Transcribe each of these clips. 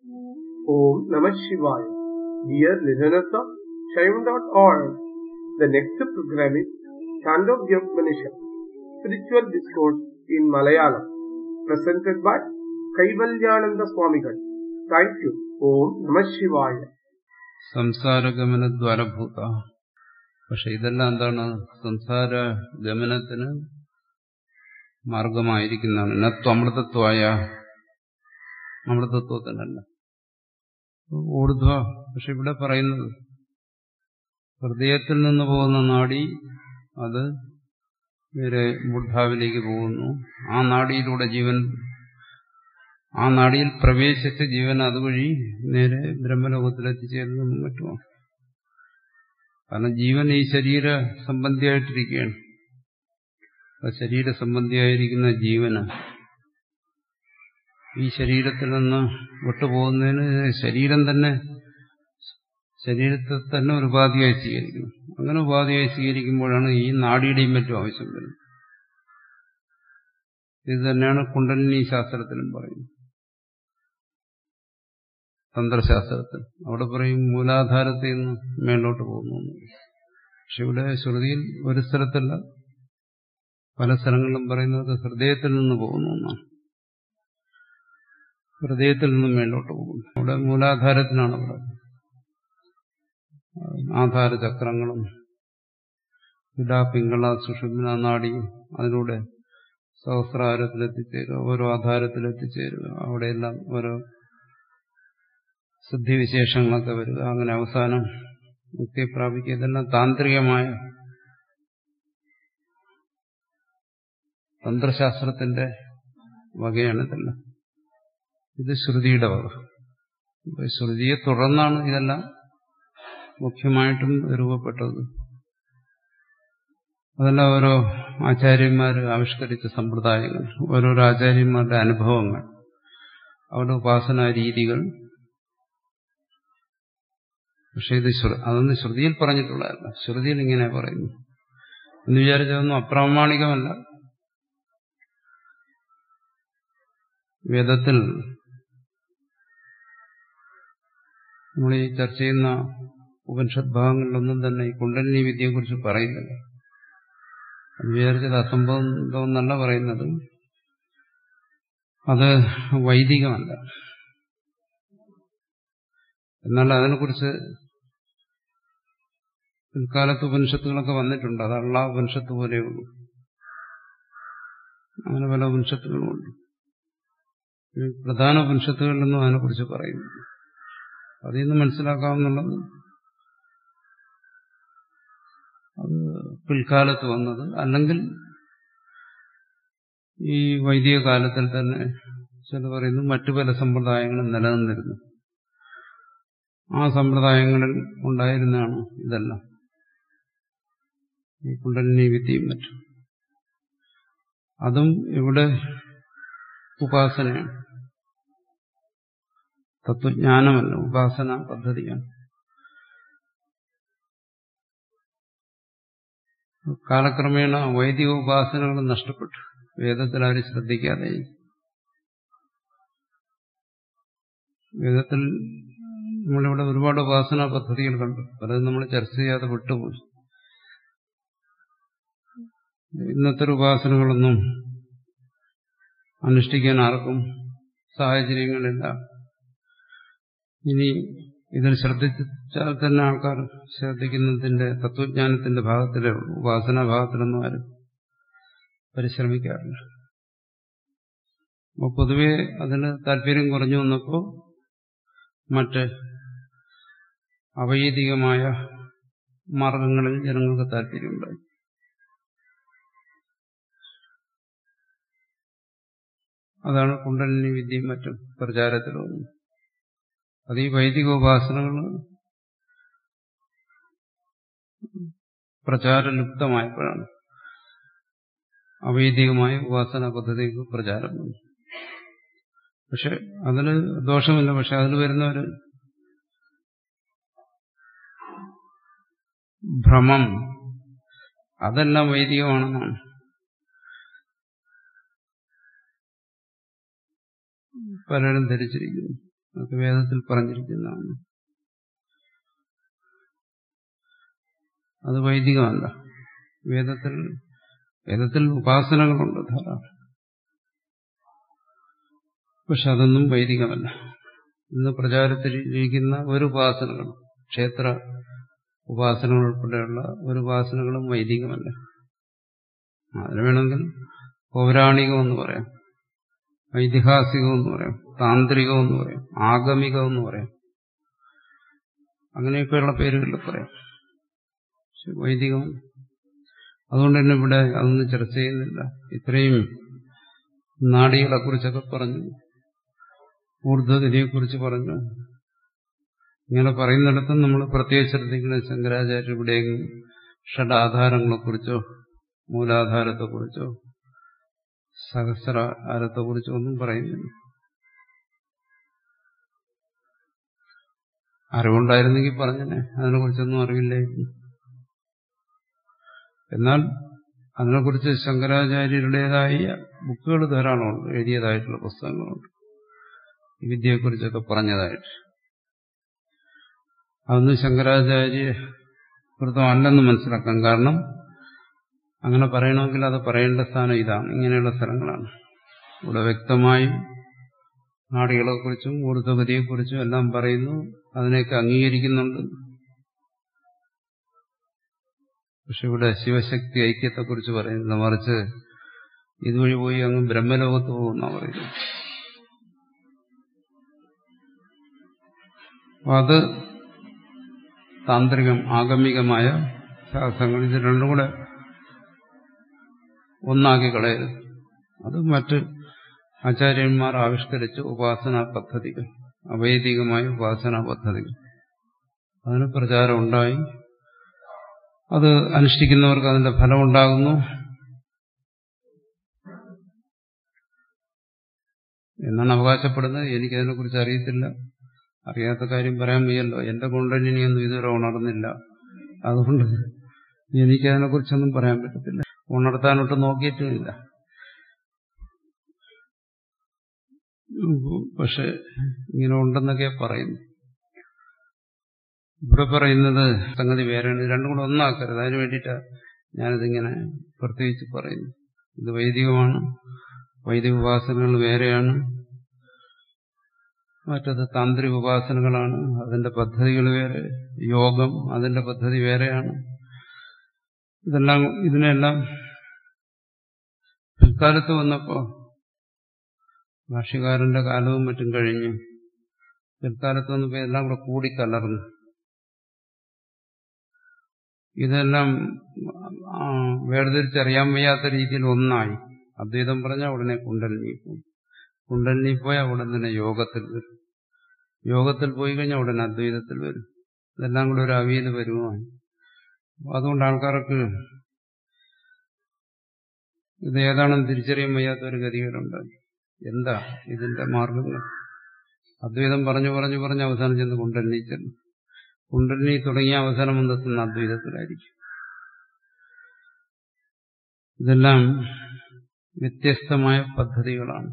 Om Namah Shivaya. Dear listeners of Shivam.org, the next program is Chandogya Upanishad, Spiritual Discourse in Malayalam, presented by Kaivalyananda Swamigal. Thank you. Om Namah Shivaya. സംസാരഗമന ദ്വാരഭൂത പക്ഷെ ഇതെല്ലാം എന്താണ് സംസാര ഗമനത്തിന് മാർഗമായിരിക്കുന്നതാണ് നത്വ അമൃതത്വായ അമൃതത്വത്തിനല്ല ഊർധ്വ പക്ഷെ ഇവിടെ പറയുന്നത് ഹൃദയത്തിൽ നിന്ന് പോകുന്ന നാടി അത് നേരെ മൂർധാവിലേക്ക് പോകുന്നു ആ നാടിയിലൂടെ ജീവൻ ആ നാടിയിൽ പ്രവേശിച്ച ജീവൻ അതുവഴി നേരെ ബ്രഹ്മലോകത്തിലെത്തിച്ചേരുന്നതും മറ്റുമാണ് കാരണം ജീവൻ ഈ ശരീര സംബന്ധിയായിട്ടിരിക്കുകയാണ് ആ ശരീര സംബന്ധിയായിരിക്കുന്ന ജീവന് ഈ ശരീരത്തിൽ നിന്ന് വിട്ടുപോകുന്നതിന് ശരീരം തന്നെ ശരീരത്തെ തന്നെ ഒരു ഉപാധിയായി സ്വീകരിക്കുന്നു അങ്ങനെ ഉപാധിയായി സ്വീകരിക്കുമ്പോഴാണ് ഈ നാടിയുടെയും മറ്റും ആവശ്യം വരുന്നത് ഇത് തന്നെയാണ് കുണ്ടലിനി ശാസ്ത്രത്തിലും പറയുന്നത് തന്ത്രശാസ്ത്രത്തിൽ അവിടെ പറയും മൂലാധാരത്തിൽ നിന്ന് മേലോട്ട് പോകുന്നു പക്ഷെ ഇവിടെ ശ്രുതിയിൽ ഒരു സ്ഥലത്തല്ല പല സ്ഥലങ്ങളിലും പറയുന്നത് ഹൃദയത്തിൽ നിന്ന് പോകുന്നു എന്നാണ് ഹൃദയത്തിൽ നിന്നും മേലോട്ട് പോകുന്നു അവിടെ മൂലാധാരത്തിനാണ് അവിടെ ആധാര ചക്രങ്ങളും ഇടാ പിങ്കള സുഷുമ്ന നാടിയും അതിലൂടെ സഹസ്രാരത്തിലെത്തിച്ചേരുക ഓരോ ആധാരത്തിലെത്തിച്ചേരുക അവിടെയെല്ലാം ഓരോ സിദ്ധിവിശേഷങ്ങളൊക്കെ വരിക അങ്ങനെ അവസാനം മുക്തിയെ പ്രാപിക്കുക ഇതെല്ലാം താന്ത്രികമായ തന്ത്രശാസ്ത്രത്തിന്റെ വകയാണ് ഇതെല്ലാം ഇത് ശ്രുതിയുടെ വക ശ്രുതിയെ തുടർന്നാണ് ഇതെല്ലാം മുഖ്യമായിട്ടും രൂപപ്പെട്ടത് അതെല്ലാം ഓരോ ആചാര്യന്മാർ ആവിഷ്കരിച്ച സമ്പ്രദായങ്ങൾ ഓരോരോ ആചാര്യന്മാരുടെ അനുഭവങ്ങൾ അവരുടെ ഉപാസനാ രീതികൾ പക്ഷെ ഇത് അതൊന്നും ശ്രുതിയിൽ പറഞ്ഞിട്ടുള്ളതല്ല ശ്രുതിയിൽ ഇങ്ങനെ പറയുന്നു എന്ന് വിചാരിച്ചതൊന്നും അപ്രാമാണികമല്ല വേദത്തിൽ നമ്മൾ ഈ ചർച്ച ചെയ്യുന്ന ഉപനിഷത് ഭാഗങ്ങളിലൊന്നും തന്നെ ഈ കുണ്ടലിനി വിദ്യയെക്കുറിച്ച് പറയുന്നില്ല അത് വിചാരിച്ചത് അസംഭവം എന്നല്ല പറയുന്നത് അത് വൈദികമല്ല എന്നാൽ അതിനെക്കുറിച്ച് പിൽക്കാലത്ത് ഉപനിഷത്തുകളൊക്കെ വന്നിട്ടുണ്ട് അത് അള്ള ഉപനിഷത്ത് പോലെയുള്ളൂ അങ്ങനെ പല ഉപനിഷത്തുകളുമുണ്ട് പ്രധാന ഉപനിഷത്തുകളിലൊന്നും അതിനെക്കുറിച്ച് പറയുന്നു അതിൽ നിന്ന് മനസ്സിലാക്കാവുന്നുള്ളത് അത് പിൽക്കാലത്ത് വന്നത് അല്ലെങ്കിൽ ഈ വൈദിക കാലത്തിൽ തന്നെ ചില പറയുന്നു മറ്റു പല സമ്പ്രദായങ്ങളും നിലനിന്നിരുന്നു ആ സമ്പ്രദായങ്ങളിൽ ഉണ്ടായിരുന്നതാണ് ഇതെല്ലാം ഈ കുണ്ടലിനി വിദ്യയും മറ്റും അതും ഇവിടെ ഉപാസനയാണ് തത്വജ്ഞാനമല്ല ഉപാസന പദ്ധതിയാണ് കാലക്രമേണ വൈദിക ഉപാസനകൾ നഷ്ടപ്പെട്ടു വേദത്തിൽ ആരും ശ്രദ്ധിക്കാതെ വേദത്തിൽ നമ്മളിവിടെ ഒരുപാട് ഉപാസനാ പദ്ധതികൾ കണ്ടു പലതും നമ്മൾ ചർച്ച ചെയ്യാതെ വിട്ടുപോയി ഇന്നത്തെ ഒരു ഉപാസനകളൊന്നും അനുഷ്ഠിക്കാൻ ആർക്കും സാഹചര്യങ്ങളില്ല ഇനി ഇതിൽ ശ്രദ്ധിച്ചാൽ തന്നെ ആൾക്കാർ ശ്രദ്ധിക്കുന്നതിന്റെ തത്വജ്ഞാനത്തിന്റെ ഭാഗത്തിലേ ഉള്ളൂ ഉപാസനാ ഭാഗത്തിലൊന്നും ആരും പരിശ്രമിക്കാറില്ല അപ്പോൾ പൊതുവെ അതിന് താല്പര്യം കുറഞ്ഞു വന്നപ്പോൾ മറ്റ് അവൈദികമായ മാർഗങ്ങളിൽ ജനങ്ങൾക്ക് താല്പര്യമുണ്ടായി അതാണ് കുണ്ടലിനി വിദ്യയും മറ്റും പ്രചാരത്തിൽ വന്നത് അത് ഈ വൈദിക ഉപാസനകൾ പ്രചാരലുപ്തമായപ്പോഴാണ് അവൈദികമായ ഉപാസന പദ്ധതിക്ക് പ്രചാരം വന്നു പക്ഷെ അതിന് ദോഷമില്ല പക്ഷെ അതിൽ വരുന്നവര് ഭ്രമം അതെല്ലാം വൈദികമാണെന്നാണ് പലരും ധരിച്ചിരിക്കുന്നു അതൊക്കെ വേദത്തിൽ പറഞ്ഞിരിക്കുന്നതാണ് അത് വൈദികമല്ല വേദത്തിൽ വേദത്തിൽ ഉപാസനകളുണ്ട് ധാരാളം പക്ഷെ അതൊന്നും വൈദികമല്ല ഇന്ന് പ്രചാരത്തിലിരിക്കുന്ന ഒരു ഉപാസനകളും ക്ഷേത്ര ഉപാസനകൾ ഉൾപ്പെടെയുള്ള ഒരു ഉപാസനകളും വൈദികമല്ല അതിന് വേണമെങ്കിൽ പൗരാണികമെന്ന് പറയാം ഐതിഹാസികമെന്ന് പറയാം താന്ത്രികമെന്ന് പറയാം ആഗമികമെന്ന് പറയാം അങ്ങനെയൊക്കെയുള്ള പേരുകളിൽ പറയാം പക്ഷെ വൈദികം അതുകൊണ്ട് തന്നെ ഇവിടെ അതൊന്നും ചർച്ച ചെയ്യുന്നില്ല ഇത്രയും നാടികളെ കുറിച്ചൊക്കെ പറഞ്ഞു ഊർധ്വഗതിയെക്കുറിച്ച് പറഞ്ഞു ഇങ്ങനെ പറയുന്നിടത്തും നമ്മൾ പ്രത്യേകിച്ച് ശ്രദ്ധിക്കുന്ന ശങ്കരാചാര്യ ഇവിടെയെങ്കിലും ഷഡാധാരങ്ങളെക്കുറിച്ചോ മൂലാധാരത്തെക്കുറിച്ചോ സഹസ്രാരത്തെക്കുറിച്ചോ ഒന്നും പറയുന്നില്ല അറിവുണ്ടായിരുന്നെങ്കിൽ പറഞ്ഞനെ അതിനെക്കുറിച്ചൊന്നും അറിവില്ലായിരുന്നു എന്നാൽ അതിനെക്കുറിച്ച് ശങ്കരാചാര്യരുടേതായ ബുക്കുകൾ ധാരാളമുണ്ട് എഴുതിയതായിട്ടുള്ള പുസ്തകങ്ങളുണ്ട് ഈ വിദ്യയെക്കുറിച്ചൊക്കെ പറഞ്ഞതായിട്ട് അതൊന്നും ശങ്കരാചാര്യ കൃതം അല്ലെന്ന് മനസ്സിലാക്കാം കാരണം അങ്ങനെ പറയണമെങ്കിൽ അത് പറയേണ്ട സ്ഥാനം ഇതാണ് ഇങ്ങനെയുള്ള സ്ഥലങ്ങളാണ് ഇവിടെ വ്യക്തമായും നാടികളെക്കുറിച്ചും ഊർധ്വഗതിയെക്കുറിച്ചും എല്ലാം പറയുന്നു അതിനെയൊക്കെ അംഗീകരിക്കുന്നുണ്ട് പക്ഷെ ഇവിടെ ശിവശക്തി ഐക്യത്തെക്കുറിച്ച് പറയുന്നില്ല മറിച്ച് ഇതുവഴി പോയി അങ്ങ് ബ്രഹ്മലോകത്ത് പോകുന്ന പറയുന്നു അത് താന്ത്രികം ആഗമികമായ ശാസ്ത്രങ്ങൾ ഇത് രണ്ടും കൂടെ ഒന്നാക്കി കളയരുത് അത് മറ്റ് ആചാര്യന്മാർ ആവിഷ്കരിച്ച ഉപാസനാ പദ്ധതികൾ അവൈദികമായ ഉപാസനാ പദ്ധതികൾ അതിന് പ്രചാരം ഉണ്ടായി അത് അനുഷ്ഠിക്കുന്നവർക്ക് അതിന്റെ ഫലം ഉണ്ടാകുന്നു എന്നാണ് അവകാശപ്പെടുന്നത് എനിക്കതിനെക്കുറിച്ച് അറിയത്തില്ല അറിയാത്ത കാര്യം പറയാൻ വയ്യല്ലോ എന്റെ കുണ്ടലിനിയൊന്നും ഇതുവരെ ഉണർന്നില്ല അതുകൊണ്ട് എനിക്കതിനെക്കുറിച്ചൊന്നും പറയാൻ പറ്റത്തില്ല ഉണർത്താനൊട്ട് നോക്കിയിട്ടുമില്ല പക്ഷെ ഇങ്ങനെ ഉണ്ടെന്നൊക്കെ പറയുന്നു ഇവിടെ പറയുന്നത് സംഗതി വേറെയാണ് രണ്ടും കൂടെ ഒന്നാക്കരുത് അതിന് വേണ്ടിയിട്ടാണ് ഞാനിതിങ്ങനെ പ്രത്യേകിച്ച് പറയുന്നു ഇത് വൈദികമാണ് വൈദിക ഉപാസനകൾ വേറെയാണ് മറ്റത് താന്ത്രിക ഉപാസനകളാണ് അതിന്റെ പദ്ധതികൾ വേറെ യോഗം അതിന്റെ പദ്ധതി വേറെയാണ് ഇതെല്ലാം ഇതിനെല്ലാം പിൽക്കാലത്ത് വന്നപ്പോ ഭാഷ്യകാരന്റെ കാലവും മറ്റും കഴിഞ്ഞു പിൽക്കാലത്ത് വന്നപ്പോ എല്ലാം കൂടെ കൂടിക്കലർന്നു ഇതെല്ലാം വേർതിരിച്ചറിയാൻ വയ്യാത്ത രീതിയിൽ ഒന്നായി അദ്വൈതം പറഞ്ഞാൽ ഉടനെ കുണ്ടലിനി പോകും കുണ്ടലിനി പോയാൽ ഉടൻ തന്നെ യോഗത്തിൽ വരും യോഗത്തിൽ പോയി കഴിഞ്ഞാൽ ഉടനെ അദ്വൈതത്തിൽ വരും ഇതെല്ലാം കൂടെ ഒരു അവിയൽ വരുമായി അതുകൊണ്ട് ആൾക്കാർക്ക് ഇത് ഏതാണെന്ന് തിരിച്ചറിയാൻ വയ്യാത്ത ഒരു ഗതികേടുണ്ട് എന്താ ഇതിന്റെ മാർഗങ്ങൾ അദ്വൈതം പറഞ്ഞു പറഞ്ഞു പറഞ്ഞ് അവസാനം ചെന്ന് കുണ്ടലിനി ചെന്നു കുണ്ടലിനി തുടങ്ങിയ അവസാനം വന്നെത്തുന്ന അദ്വൈതത്തിലായിരിക്കും ഇതെല്ലാം വ്യത്യസ്തമായ പദ്ധതികളാണ്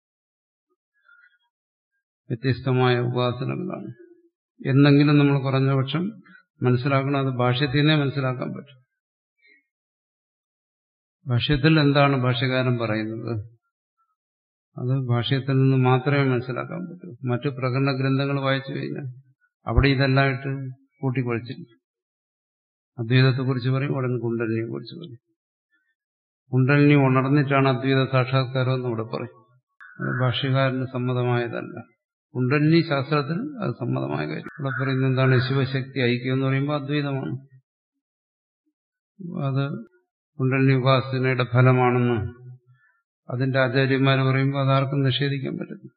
വ്യത്യസ്തമായ ഉപാസനകളാണ് എന്നെങ്കിലും നമ്മൾ കുറഞ്ഞ പക്ഷം മനസ്സിലാക്കണം അത് ഭാഷ്യത്തിൽ നിന്നേ മനസ്സിലാക്കാൻ പറ്റും ഭാഷ്യത്തിൽ എന്താണ് ഭാഷ്യകാരൻ പറയുന്നത് അത് ഭാഷ്യത്തിൽ നിന്ന് മാത്രമേ മനസ്സിലാക്കാൻ പറ്റൂ മറ്റു പ്രകടന ഗ്രന്ഥങ്ങൾ വായിച്ചു കഴിഞ്ഞാൽ അവിടെ ഇതെല്ലാം ഇട്ട് കൂട്ടിക്കൊഴിച്ചില്ല അദ്വൈതത്തെക്കുറിച്ച് പറയും ഉടനെ കുണ്ടലിനെ കുറിച്ച് പറയും കുണ്ടലിനി ഉണർന്നിട്ടാണ് അദ്വൈത സാക്ഷാത്കാരം എന്ന് ഇവിടെ പറയും അത് ഭാഷ്യകാരന് സമ്മതമായതല്ല കുണ്ടലിനി ശാസ്ത്രത്തിൽ അത് സമ്മതമായ കാര്യം ഇവിടെ പറയുന്നത് എന്താണ് ശിവശക്തി ഐക്യം എന്ന് പറയുമ്പോൾ അദ്വൈതമാണ് അത് കുണ്ടലിനി ഉപാസനയുടെ ഫലമാണെന്ന് അതിന്റെ ആചാര്യന്മാർ പറയുമ്പോൾ അതാർക്കും നിഷേധിക്കാൻ പറ്റില്ല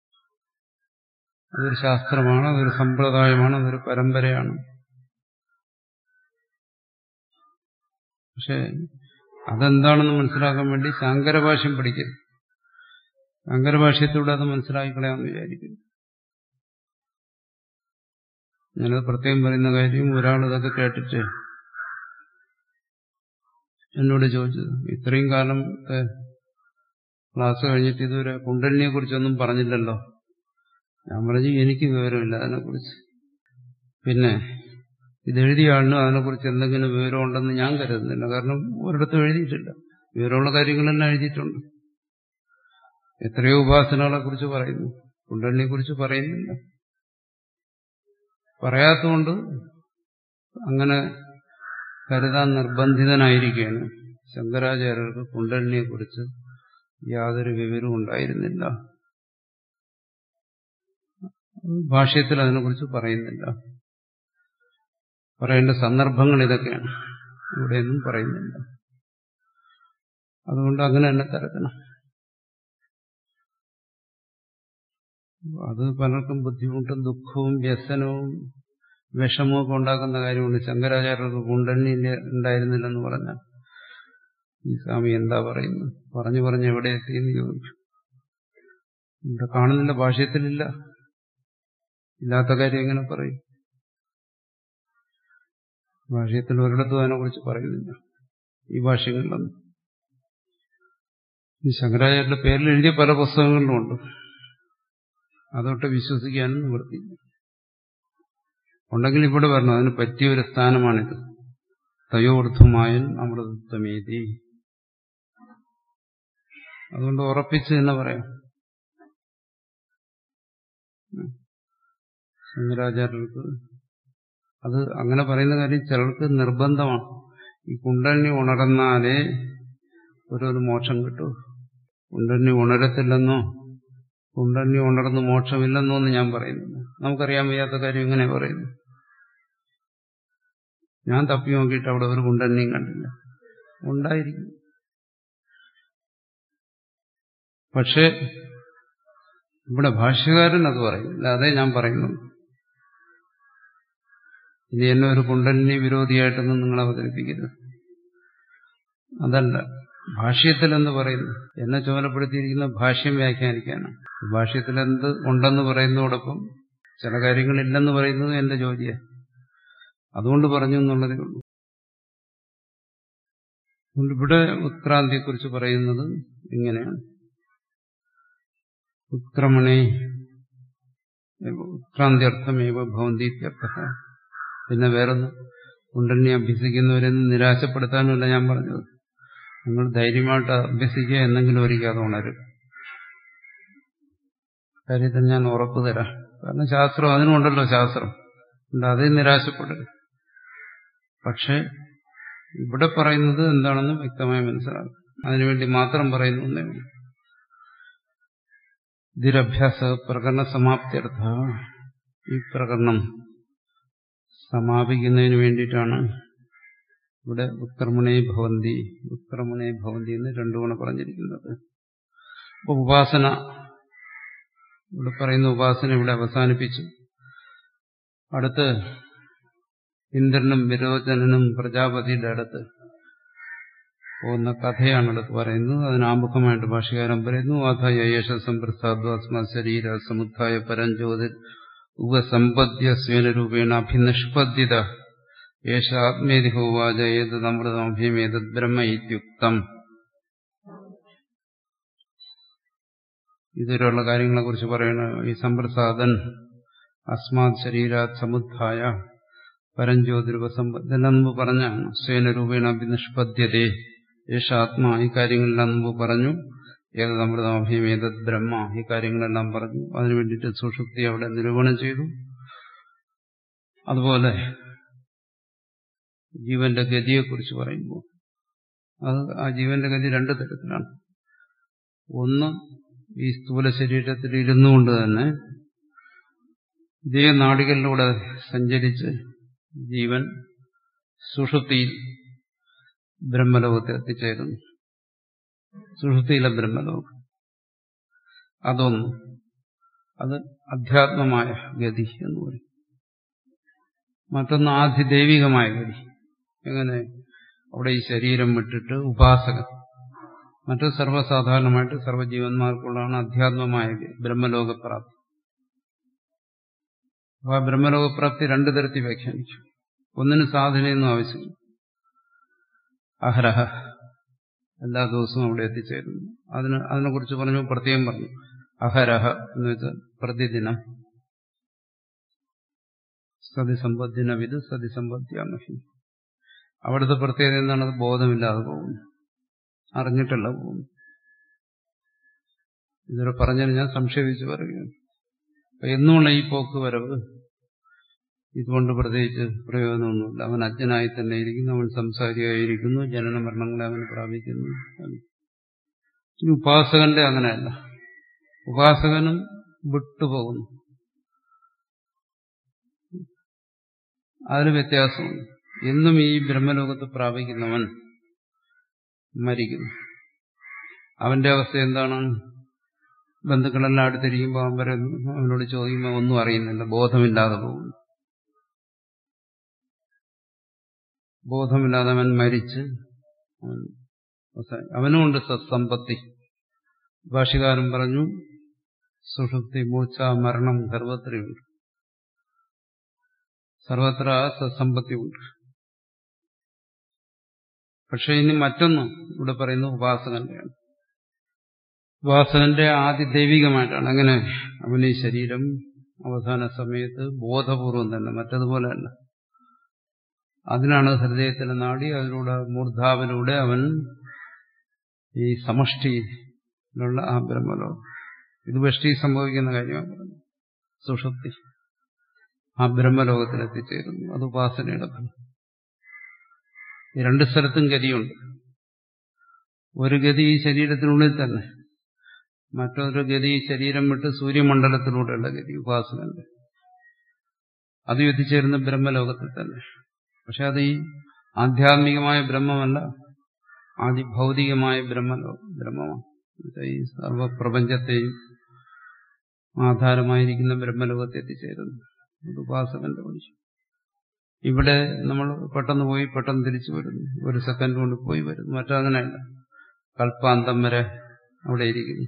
അതൊരു ശാസ്ത്രമാണ് അതൊരു സമ്പ്രദായമാണ് അതൊരു പരമ്പരയാണ് പക്ഷെ അതെന്താണെന്ന് മനസ്സിലാക്കാൻ വേണ്ടി ശങ്കരഭാഷ്യം പഠിക്കരുത് ശങ്കരഭാഷ്യത്തിലൂടെ അത് മനസ്സിലാക്കി കളയാമെന്ന് വിചാരിക്കുന്നു ഞാനത് പ്രത്യേകം പറയുന്ന കാര്യം ഒരാൾ ഇതൊക്കെ കേട്ടിട്ട് എന്നോട് ചോദിച്ചത് ഇത്രയും കാലത്തെ ക്ലാസ് കഴിഞ്ഞിട്ട് ഇതുവരെ കുണ്ടലിനെ കുറിച്ചൊന്നും പറഞ്ഞില്ലല്ലോ ഞാൻ പറഞ്ഞു എനിക്ക് വിവരമില്ല അതിനെക്കുറിച്ച് പിന്നെ ഇതെഴുതിയ ആളിനും അതിനെക്കുറിച്ച് എന്തെങ്കിലും വിവരമുണ്ടെന്ന് ഞാൻ കരുതുന്നില്ല കാരണം ഒരിടത്തും എഴുതിയിട്ടില്ല വിവരമുള്ള കാര്യങ്ങളെല്ലാം എഴുതിയിട്ടുണ്ട് എത്രയോ ഉപാസനകളെ കുറിച്ച് പറയുന്നു കുണ്ടലിനെ കുറിച്ച് പറയുന്നില്ല പറയാത്തതുകൊണ്ട് അങ്ങനെ കരുതാൻ നിർബന്ധിതനായിരിക്കുകയാണ് ശങ്കരാചാര്യർക്ക് കുണ്ടലിനെ കുറിച്ച് യാതൊരു വിവരവും ഉണ്ടായിരുന്നില്ല ഭാഷ്യത്തിൽ അതിനെക്കുറിച്ച് പറയുന്നില്ല പറയേണ്ട സന്ദർഭങ്ങൾ ഇതൊക്കെയാണ് ഇവിടെയൊന്നും പറയുന്നില്ല അതുകൊണ്ട് അങ്ങനെ തന്നെ തരക്കണം അത് പലർക്കും ബുദ്ധിമുട്ടും ദുഃഖവും വ്യസനവും വിഷമവും ഒക്കെ ഉണ്ടാക്കുന്ന കാര്യമുണ്ട് ശങ്കരാചാര്യർക്ക് കുണ്ടലിനി ഉണ്ടായിരുന്നില്ലെന്ന് പറഞ്ഞാൽ ഈ സ്വാമി എന്താ പറയുന്നു പറഞ്ഞു പറഞ്ഞ് എവിടെ എത്തിയെന്ന് ചോദിച്ചു ഇവിടെ കാണുന്നില്ല ഭാഷ്യത്തിലില്ല ഇല്ലാത്ത കാര്യം എങ്ങനെ പറയും ഭാഷ്യത്തിൽ ഒരിടത്തും അതിനെക്കുറിച്ച് പറയുന്നില്ല ഈ ഭാഷ്യങ്ങളിലൊന്നും ഈ ശങ്കരാചാര്യരുടെ പേരിൽ എഴുതിയ പല പുസ്തകങ്ങളിലും ഉണ്ട് അതൊട്ട് വിശ്വസിക്കാനും നിവൃത്തിയില്ല ഉണ്ടെങ്കിൽ ഇവിടെ വരണം അതിന് പറ്റിയ ഒരു സ്ഥാനമാണിത് തയോർദ്ധമായൻ അമൃതത്വമേതി അതുകൊണ്ട് ഉറപ്പിച്ച് തന്നെ പറയാം ശങ്കരാചാര്യർക്ക് അത് അങ്ങനെ പറയുന്ന കാര്യം ചിലർക്ക് നിർബന്ധമാണ് ഈ കുണ്ടലിനി ഉണർന്നാലേ ഒരു മോക്ഷം കിട്ടൂ കുണ്ടലിനി ഉണരത്തില്ലെന്നോ കുണ്ടലിനി ഉണർന്ന് മോക്ഷമില്ലെന്നോ എന്ന് ഞാൻ പറയുന്നില്ല നമുക്കറിയാൻ വയ്യാത്ത കാര്യം ഇങ്ങനെ പറയുന്നു ഞാൻ തപ്പി നോക്കിയിട്ട് അവിടെ ഒരു കുണ്ടലിനിയും കണ്ടില്ല ഉണ്ടായിരിക്കും പക്ഷേ ഇവിടെ ഭാഷ്യകാരൻ അത് പറയുന്നില്ല അതേ ഞാൻ പറയുന്നു ഇനി എന്നെ ഒരു കുണ്ടലിനി വിരോധിയായിട്ടൊന്നും നിങ്ങൾ അവതരിപ്പിക്കരുത് അതല്ല ഭാഷ്യത്തിൽ എന്ന് പറയുന്നു എന്നെ ചുമതലപ്പെടുത്തിയിരിക്കുന്ന ഭാഷ്യം വ്യാഖ്യാനിക്കാനാണ് ഭാഷ്യത്തിൽ എന്ത് ഉണ്ടെന്ന് പറയുന്നതോടൊപ്പം ചില കാര്യങ്ങളില്ലെന്ന് പറയുന്നത് എന്റെ ജോലിയാണ് അതുകൊണ്ട് പറഞ്ഞു എന്നുള്ളതേ ഉള്ളൂ അതുകൊണ്ട് ഇവിടെ ഉത്ക്രാന്തിയെക്കുറിച്ച് പറയുന്നത് ഇങ്ങനെയാണ് ഉത്ക്രമണേ ഉത്ക്രാന്തിയർത്ഥമേവ ഭവന്തിത്യർത്ഥ പിന്നെ വേറൊന്ന് കുണ്ടലിനെ അഭ്യസിക്കുന്നവരെന്ന് നിരാശപ്പെടുത്താനുമല്ല ഞാൻ പറഞ്ഞത് നിങ്ങൾ ധൈര്യമായിട്ട് അഭ്യസിക്കുക എന്നെങ്കിലും ഒരിക്കൽ അത് ഉണരും കാര്യത്തിൽ ഞാൻ ഉറപ്പ് തരാം കാരണം ശാസ്ത്രം അതിനുണ്ടല്ലോ ശാസ്ത്രം അതുകൊണ്ട് അതിൽ നിരാശപ്പെടരുത് പക്ഷെ ഇവിടെ പറയുന്നത് എന്താണെന്ന് വ്യക്തമായി മനസ്സിലാകും അതിനുവേണ്ടി മാത്രം പറയുന്നു എന്നേ ഉള്ളൂ ഇതിരഭ്യാസ പ്രകരണ സമാപ്തിയർത്ഥ ഈ പ്രകരണം സമാപിക്കുന്നതിന് വേണ്ടിയിട്ടാണ് ഇവിടെ ഉത്കർമ്മണേ ഭവന്തി ഉത്കർമ്മണേ ഭവന്തി എന്ന് രണ്ടു തവണ പറഞ്ഞിരിക്കുന്നത് അപ്പൊ ഉപാസന ഇവിടെ പറയുന്ന ഉപാസന ഇവിടെ അവസാനിപ്പിച്ചു അടുത്ത് ഇന്ദ്രനും വിരോചനനും പ്രജാപതിയുടെ അടുത്ത് പോകുന്ന കഥയാണ് അടുത്ത് പറയുന്നത് അതിനാമുഖമായിട്ട് ഭാഷകാരം പറയുന്നു അഥ യേശ സമ്പ്രസാദ്വാസ്മ ശരീര സമുദ്ധായ പരഞ്ജ്യോതി ഉപസമ്പദ്യ സ്വേനരൂപേണ അഭിനിഷ്പദ്യത യേശ ആത്മേതി ഹോവാച ഏതത് അമൃതമഭ്യമേതത് ബ്രഹ്മ ഇത്യുക്തം ഇതുവരെയുള്ള കാര്യങ്ങളെ കുറിച്ച് പറയണ ഈ സമ്പ്രസാദൻ അസ്മാത് ശരീരാത് സമുദ്ധായ പരഞ്ജ്യോതിരുപസമ്പ ഇതെല്ലാം മുമ്പ് പറഞ്ഞാണ് സ്വേനരൂപേണ അഭിനിഷ്പദ്യതേ യേശ ആത്മാ ഈ കാര്യങ്ങളെല്ലാം മുമ്പ് പറഞ്ഞു ഏതത് അമൃതമഭയം ഏതത് ബ്രഹ്മ ഈ കാര്യങ്ങളെല്ലാം പറഞ്ഞു അതിനു വേണ്ടിയിട്ട് സുഷുപ്തി അവിടെ നിരൂപണം ചെയ്തു അതുപോലെ ജീവന്റെ ഗതിയെക്കുറിച്ച് പറയുമ്പോൾ അത് ആ ജീവന്റെ ഗതി രണ്ട് തരത്തിലാണ് ഒന്ന് ഈ സ്ഥൂല ശരീരത്തിൽ ഇരുന്നുകൊണ്ട് തന്നെ ഇതേ നാടികളിലൂടെ സഞ്ചരിച്ച് ജീവൻ സുഷുപ്തിയിൽ ബ്രഹ്മലോകത്ത് എത്തിച്ചേരുന്നു സുഷുപ്തിയിലെ ബ്രഹ്മലോകം അതൊന്ന് അത് അധ്യാത്മമായ ഗതി എന്ന് പറയും മറ്റൊന്ന് ആധിദൈവികമായ ഗതി എങ്ങനെ അവിടെ ഈ ശരീരം വിട്ടിട്ട് ഉപാസകൻ മറ്റു സർവ്വസാധാരണമായിട്ട് സർവ്വജീവന്മാർക്കുള്ളതാണ് അധ്യാത്മമായ ബ്രഹ്മലോകപ്രാപ്തി അപ്പോൾ ആ ബ്രഹ്മലോകപ്രാപ്തി രണ്ടു തരത്തിൽ വ്യാഖ്യാനിച്ചു ഒന്നിന് സാധനയൊന്നും ആവശ്യമില്ല അഹരഹ എല്ലാ ദിവസവും അവിടെ എത്തിച്ചേരുന്നു അതിന് അതിനെക്കുറിച്ച് പറഞ്ഞു പ്രത്യേകം പറഞ്ഞു അഹരഹ എന്ന് വെച്ചാൽ പ്രതിദിനം സതിസമ്പത്തിന വിത് സതിസമ്പത്തിയാമഹി അവിടുത്തെ പ്രത്യേകത എന്താണ് അത് ബോധമില്ലാതെ പോകുന്നു അറിഞ്ഞിട്ടല്ല പോകുന്നു ഇതുവരെ പറഞ്ഞതിന് ഞാൻ സംക്ഷേപിച്ച് പറയുകയാണ് അപ്പൊ എന്നുള്ള ഈ പോക്ക് വരവ് ഇതുകൊണ്ട് പ്രത്യേകിച്ച് പ്രയോജനമൊന്നുമില്ല അവൻ അജ്ഞനായി തന്നെ ഇരിക്കുന്നു അവൻ സംസാരിയായിരിക്കുന്നു ജനന മരണങ്ങളെ അവൻ പ്രാപിക്കുന്നു ഇനി ഉപാസകന്റെ അങ്ങനെയല്ല ഉപാസകനും വിട്ടുപോകുന്നു അതിന് വ്യത്യാസമുണ്ട് എന്നും ഈ ബ്രഹ്മലോകത്ത് പ്രാപിക്കുന്നവൻ മരിക്കുന്നു അവന്റെ അവസ്ഥ എന്താണ് ബന്ധുക്കളെല്ലാം അടുത്തിരിക്കുമ്പോൾ അവൻ പറയുന്നു അവനോട് ചോദിക്കുമ്പോൾ ഒന്നും അറിയുന്നില്ല ബോധമില്ലാതെ പോകുന്നു ബോധമില്ലാതെ അവൻ മരിച്ച് അവനുമുണ്ട് സത്സമ്പത്തി ഭാഷകാരൻ പറഞ്ഞു സുഷുപ്തി മൂർച്ച മരണം സർവത്രയുണ്ട് സർവത്ര സത്സമ്പത്തി ഉണ്ട് പക്ഷെ ഇനി മറ്റൊന്ന് ഇവിടെ പറയുന്നു ഉപാസകന്റെയാണ് ഉപാസകന്റെ ആദ്യ ദൈവികമായിട്ടാണ് അങ്ങനെ അവന് ഈ ശരീരം അവസാന സമയത്ത് ബോധപൂർവം തന്നെ മറ്റതുപോലെയല്ല അതിനാണ് ഹൃദയത്തിലെ നാടി അതിലൂടെ മൂർധാവിലൂടെ അവൻ ഈ സമഷ്ടിയിലുള്ള ആ ബ്രഹ്മലോകം ഇത് വഷ്ടി സംഭവിക്കുന്ന കാര്യമാണ് പറഞ്ഞത് സുഷുപ്തി ആ ബ്രഹ്മലോകത്തിൽ എത്തിച്ചേരുന്നു അത് ഉപാസനയുടെ ഫലം ഈ രണ്ട് സ്ഥലത്തും ഗതിയുണ്ട് ഒരു ഗതി ഈ ശരീരത്തിനുള്ളിൽ തന്നെ മറ്റൊരു ഗതി ശരീരം വിട്ട് സൂര്യമണ്ഡലത്തിലൂടെയുള്ള ഗതി ഉപാസകന്റെ അത് എത്തിച്ചേരുന്ന ബ്രഹ്മലോകത്തിൽ തന്നെ പക്ഷെ അത് ഈ ആധ്യാത്മികമായ ബ്രഹ്മമല്ല ആദിഭൗതികമായ ബ്രഹ്മലോകം ബ്രഹ്മമാണ് ഈ സർവപ്രപഞ്ചത്തെയും ആധാരമായിരിക്കുന്ന ബ്രഹ്മലോകത്തെ എത്തിച്ചേരുന്നു അത് ഉപാസകന്റെ വഴി ഇവിടെ നമ്മൾ പെട്ടെന്ന് പോയി പെട്ടെന്ന് തിരിച്ചു വരുന്നു ഒരു സെക്കൻഡ് കൊണ്ട് പോയി വരുന്നു മറ്റങ്ങനെയല്ല കൽപ്പാന്തം വരെ അവിടെ ഇരിക്കുന്നു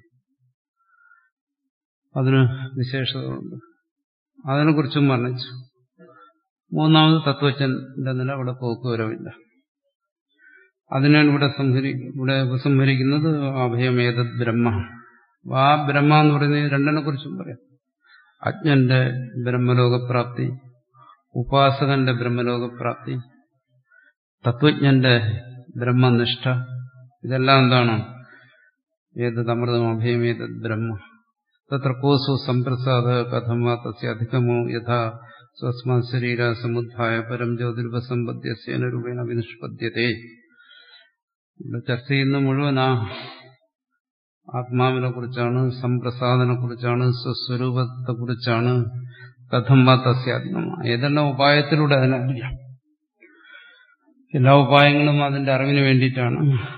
അതിന് വിശേഷതകളുണ്ട് അതിനെക്കുറിച്ചും വർണ്ണിച്ചു മൂന്നാമത് തത്വജ്ഞന്റെ നില അവിടെ പോക്കുവരവില്ല അതിനാണ് ഇവിടെ സംഹരി ഇവിടെ ഉപസംഹരിക്കുന്നത് അഭയമേതത് ബ്രഹ്മ ആ ബ്രഹ്മ എന്ന് പറയുന്നത് രണ്ടിനെ കുറിച്ചും പറയാം അജ്ഞന്റെ ബ്രഹ്മലോകപ്രാപ്തി ഉപാസകന്റെ ബ്രഹ്മലോകപ്രാപ്തി തത്വജ്ഞന്റെ ബ്രഹ്മനിഷ്ഠ ഇതെല്ലാം എന്താണ് ഏതത് അമൃതം അഭയമേതത് ബ്രഹ്മ തത്ര കോസു സംപ്രസാദ കഥം വാ തസ്യ അധികമോ യഥാ സ്വസ്മാ ശരീര സമുദ്ധായ പരം ജ്യോതിർവസമ്പദ്യസേന രൂപേണ വിനിഷ്പദ്യത്തെ ഇവിടെ ചർച്ച ചെയ്യുന്ന മുഴുവൻ ആ ആത്മാവിനെ കുറിച്ചാണ് സംപ്രസാദനെ കുറിച്ചാണ് സ്വസ്വരൂപത്തെ കുറിച്ചാണ് കഥം വാ തസ്യാത്മ ഏതെല്ലാം ഉപായത്തിലൂടെ അതിനറിയാം എല്ലാ ഉപായങ്ങളും അതിന്റെ അറിവിന് വേണ്ടിയിട്ടാണ്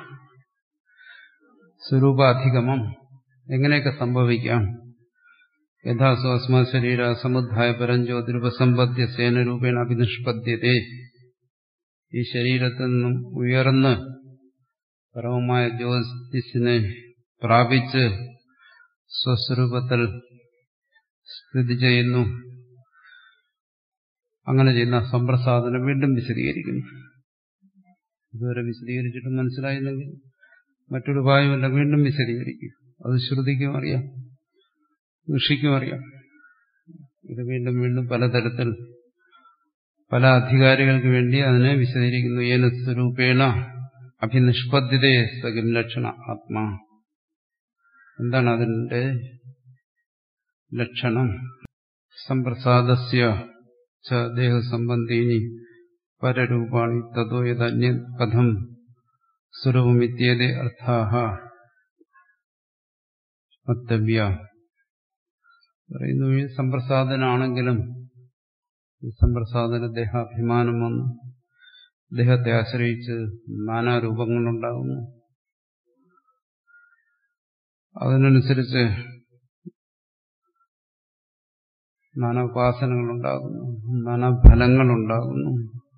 സ്വരൂപാധിഗമം എങ്ങനെയൊക്കെ സംഭവിക്കാം യഥാസു അസ്മാ ശരീര സമുദ്ധായ പരഞ്ജ്യോതിരുപസമ്പദ്യ സേനരൂപേണ അഭിനിഷ്പദ്യത്തെ ഈ ശരീരത്തിൽ നിന്നും ഉയർന്ന് പരമമായ ജ്യോതിസിനെ പ്രാപിച്ച് സ്വസ്വരൂപത്തിൽ സ്ഥിതി ചെയ്യുന്നു അങ്ങനെ ചെയ്യുന്ന സമ്പ്രസാദനം വീണ്ടും വിശദീകരിക്കുന്നു ഇതുവരെ വിശദീകരിച്ചിട്ട് മനസ്സിലായില്ലെങ്കിൽ മറ്റൊരു ഉപായമല്ല വീണ്ടും വിശദീകരിക്കും അത് ശ്രുതിക്കും അറിയാം ഋഷിക്കും അറിയാം ഇത് വീണ്ടും വീണ്ടും പലതരത്തിൽ പല അധികാരികൾക്ക് വേണ്ടി അതിനെ വിശദീകരിക്കുന്നു ഏന സ്വരൂപേണ അഭിനിഷ്പദ്യതയെ സകിം ലക്ഷണ ആത്മാ എന്താണ് അതിന്റെ ലക്ഷണം സംപ്രസാദസ്യ ച ദേഹസംബന്ധീനി പരരൂപാണി തതോ യഥന്യ കഥം സ്വരൂപമിത്യേതേ അർത്ഥാഹ വക്തവ്യ പറയുന്നു ഈ സമ്പ്രസാദനാണെങ്കിലും ഈ സമ്പ്രസാദന ദേഹാഭിമാനം വന്നു ദേഹത്തെ ആശ്രയിച്ച് നാനാരൂപങ്ങളുണ്ടാകുന്നു അതിനനുസരിച്ച് നാനാ ഉപാസനകളുണ്ടാകുന്നു നാനാ ഫലങ്ങളുണ്ടാകുന്നു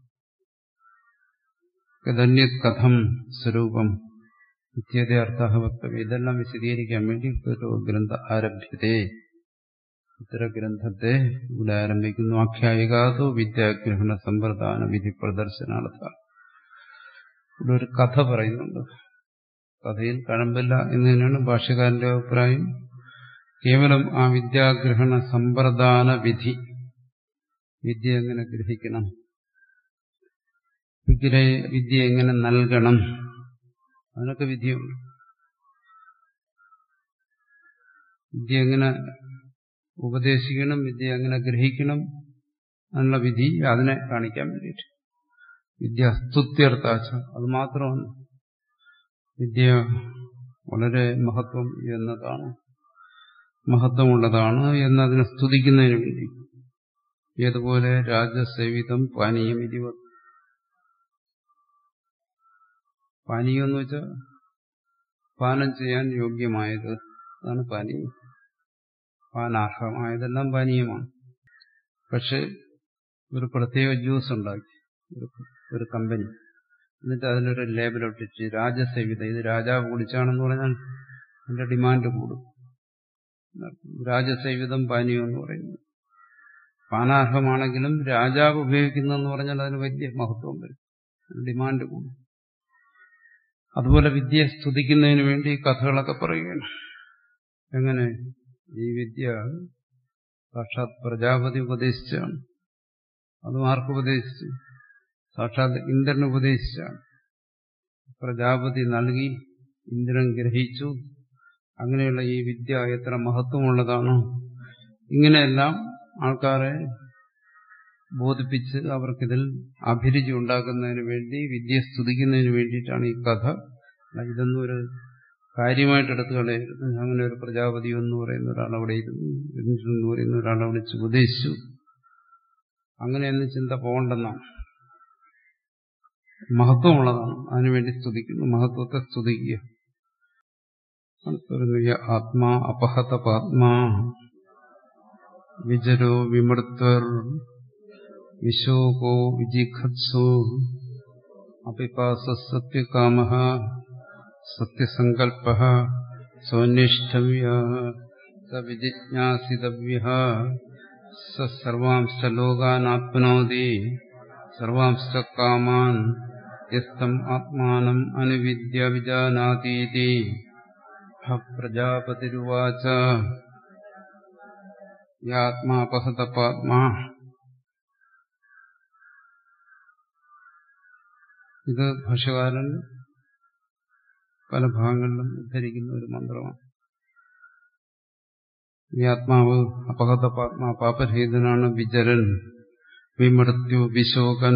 യഥന്യത് കഥം സ്വരൂപം ഇത്യാദി അർത്ഥ വക്തവ്യം ഇതെല്ലാം വിശദീകരിക്കാൻ വേണ്ടി ഒരു ഗ്രന്ഥ ആരഭ്യതേ ഇത്തര ഗ്രന്ഥത്തെ ഇവിടെ ആരംഭിക്കുന്നു ആഖ്യായികാതോ വിദ്യാഗ്രഹണ സമ്പ്രദാന വിധി പ്രദർശനാർത്ഥ ഇവിടെ ഒരു കഥ പറയുന്നുണ്ട് കഥയിൽ കഴമ്പില്ല എന്ന് തന്നെയാണ് ഭാഷ്യക്കാരന്റെ അഭിപ്രായം കേവലം ആ വിദ്യാഗ്രഹണ സമ്പ്രദാന വിധി വിദ്യ എങ്ങനെ ഗ്രഹിക്കണം വിദ്യ വിദ്യ എങ്ങനെ നൽകണം അതിനൊക്കെ വിദ്യയുണ്ട് വിദ്യ എങ്ങനെ ഉപദേശിക്കണം വിദ്യ എങ്ങനെ ഗ്രഹിക്കണം എന്നുള്ള വിധി അതിനെ കാണിക്കാൻ വേണ്ടിയിട്ട് വിദ്യ സ്തുത്യർത്ഥാച്ച അത് മാത്രമാണ് വിദ്യ വളരെ മഹത്വം എന്നതാണ് മഹത്വമുള്ളതാണ് എന്നതിനെ സ്തുതിക്കുന്നതിന് വേണ്ടി ഏതുപോലെ രാജസേവിതം പാനീയം ഇതിവ പാനീയം എന്ന് വെച്ചാൽ പാനം ചെയ്യാൻ യോഗ്യമായത് അതാണ് പാനീയം പാനാർഹമായതെല്ലാം പാനീയമാണ് പക്ഷെ ഒരു പ്രത്യേക ജ്യൂസ് ഉണ്ടാക്കി ഒരു കമ്പനി എന്നിട്ട് അതിനൊരു ലേബൽ ഒട്ടിച്ച് രാജസേവിത ഇത് രാജാവ് കുടിച്ചാണെന്ന് പറഞ്ഞാൽ അതിന്റെ ഡിമാൻഡ് കൂടും രാജസേവിതം പാനീയം എന്ന് പറയുന്നു പാനാർഹമാണെങ്കിലും രാജാവ് ഉപയോഗിക്കുന്നതെന്ന് പറഞ്ഞാൽ അതിന് വലിയ മഹത്വം വരും ഡിമാൻഡ് കൂടും അതുപോലെ വിദ്യയെ സ്തുതിക്കുന്നതിന് വേണ്ടി കഥകളൊക്കെ പറയുകയാണ് എങ്ങനെ ഈ വിദ്യ സാക്ഷാത് പ്രജാപതി ഉപദേശിച്ചാണ് അതും ആർക്ക് ഉപദേശിച്ചു സാക്ഷാത് ഇന്ദ്രൻ ഉപദേശിച്ചാണ് പ്രജാപതി നൽകി ഇന്ദ്രൻ ഗ്രഹിച്ചു അങ്ങനെയുള്ള ഈ വിദ്യ എത്ര മഹത്വമുള്ളതാണ് ഇങ്ങനെയെല്ലാം ആൾക്കാരെ ബോധിപ്പിച്ച് അവർക്കിതിൽ അഭിരുചി ഉണ്ടാക്കുന്നതിന് വേണ്ടി വിദ്യ സ്തുതിക്കുന്നതിന് വേണ്ടിയിട്ടാണ് ഈ കഥ ഇതൊന്നും ഒരു കാര്യമായിട്ട് എടുത്തു കളയരുത് അങ്ങനെ ഒരു പ്രജാപതി എന്ന് പറയുന്ന ഒരാൾ അവിടെ ഇരുന്നു എന്ന് പറയുന്ന ഒരാളെ വിളിച്ച് ഉപദേശിച്ചു അങ്ങനെയൊന്നും ചിന്ത പോകണ്ടെന്നാണ് മഹത്വമുള്ളതാണ് അതിനുവേണ്ടി സ്തുതിക്കുന്നു മഹത്വത്തെ സ്തുതിക്കുക ആത്മാ അപഹത പാത്മാ വിജരോ വിമൃത്വർ വിശോകോ വിജിഖത്സോ അപിപാസ സത്യകാമ സത്യസങ്കൽപ്പ സ്വനിഷ്ഠവ്യ സവിജിജ്ഞാസിതവ്യ സർവാംശ ലോകാനാത്മനോതി സർവാംശ കാമാൻ യസ്തം ആത്മാനം അനുവിദ്യ വിജാനാതീതി പ്രജാപതിരുവാച യാത്മാപഹതപാത്മാ ഇത് ഭാഷകാരൻ പല ഭാഗങ്ങളിലും ഉദ്ധരിക്കുന്ന ഒരു മന്ത്രമാണ് ഈ ആത്മാവ് അപകതപാത്മാ പാപരഹിതനാണ് വിജരൻ വിമൃത്യു വിശോകൻ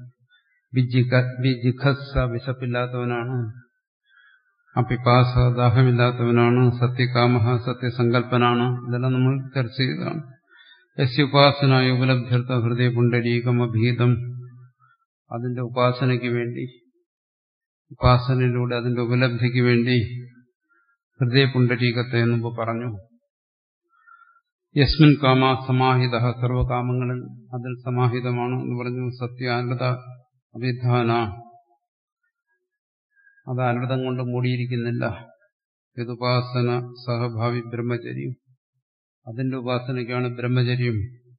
വിജിഖസ വിശപ്പില്ലാത്തവനാണ് അപിപാസ ദാഹമില്ലാത്തവനാണ് സത്യകാമ സത്യസങ്കല്പനാണ് ഇതെല്ലാം നമ്മൾ ചർച്ച ചെയ്തതാണ് യസ്യുപാസനായ ഉപലബ്ധ്യർത്ഥ ഹൃദയ പുണ്ടരീകം അഭീതം അതിന്റെ ഉപാസനയ്ക്ക് വേണ്ടി ഉപാസനയിലൂടെ അതിന്റെ ഉപലബ്ധിക്ക് വേണ്ടി ഹൃദയ പുണ്ടരീകത്തെ മുമ്പ് പറഞ്ഞു യസ്മിൻ കാമ സമാഹിത സർവകാമങ്ങളിൽ അതിൽ സമാഹിതമാണ് എന്ന് പറഞ്ഞു സത്യാനൃത അഭിധാന അത് അനൃതം കൊണ്ട് മൂടിയിരിക്കുന്നില്ല യതുപാസന സഹഭാവി ബ്രഹ്മചര്യം അതിന്റെ ഉപാസനയ്ക്കാണ് ബ്രഹ്മചര്യം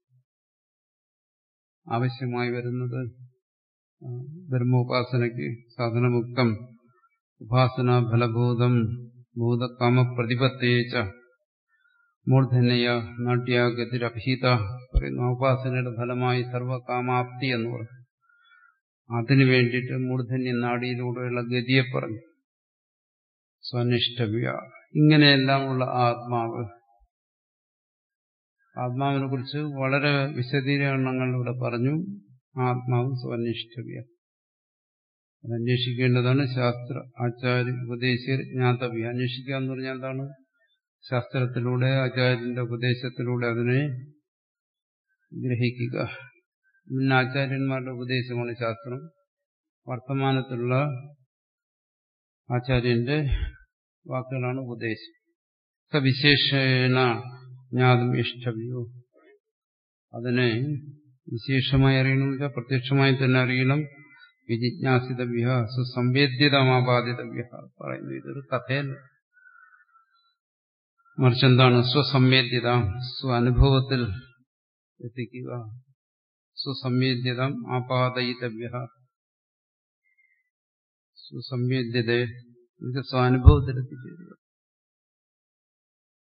ആവശ്യമായി വരുന്നത് ബ്രഹ്മോപാസനയ്ക്ക് സാധനമുക്തം ഉപാസന ഫലഭൂതം ഭൂതകാമപ്രതിപത്തേച്ച മൂർധന്യ നാട്യാഗതിരഭീത പറയുന്നു ഉപാസനയുടെ ഫലമായി സർവകാമാപ്തി എന്ന് പറഞ്ഞു അതിനു വേണ്ടിയിട്ട് മൂർധന്യ നാടിയിലൂടെയുള്ള ഗതിയെ പറഞ്ഞു സ്വനിഷ്ഠവ്യ ഇങ്ങനെയെല്ലാമുള്ള ആത്മാവ് ആത്മാവിനെ കുറിച്ച് വളരെ വിശദീകരണങ്ങളിലൂടെ പറഞ്ഞു ആത്മാവ് സ്വനിഷ്ഠവ്യ അതന്വേഷിക്കേണ്ടതാണ് ശാസ്ത്ര ആചാര്യ ഉപദേശിയർ ജ്ഞാതവ്യ അന്വേഷിക്കുക എന്ന് പറഞ്ഞാൽ എന്താണ് ശാസ്ത്രത്തിലൂടെ ആചാര്യന്റെ ഉപദേശത്തിലൂടെ അതിനെ ഗ്രഹിക്കുക പിന്നെ ആചാര്യന്മാരുടെ ഉപദേശമാണ് ശാസ്ത്രം വർത്തമാനത്തിലുള്ള ആചാര്യന്റെ വാക്കുകളാണ് ഉപദേശം സവിശേഷേണ ജ്ഞാതം ഇഷ്ടവ്യോ അതിനെ വിശേഷമായി അറിയണമെന്ന് വെച്ചാൽ പ്രത്യക്ഷമായി തന്നെ അറിയണം വിജിജ്ഞാസിതവ്യ സുസംവേദ്യതമാപാദിതവ്യ പറയുന്നു ഇതൊരു കഥയല്ല മറിച്ച് എന്താണ് സ്വസംവേദ്യത സ്വാനുഭവത്തിൽ എത്തിക്കുക സുസംവേദ്യത ആപാദയിതവ്യ സുസംവേദ്യത സ്വാനുഭവത്തിൽ എത്തിച്ചേരുക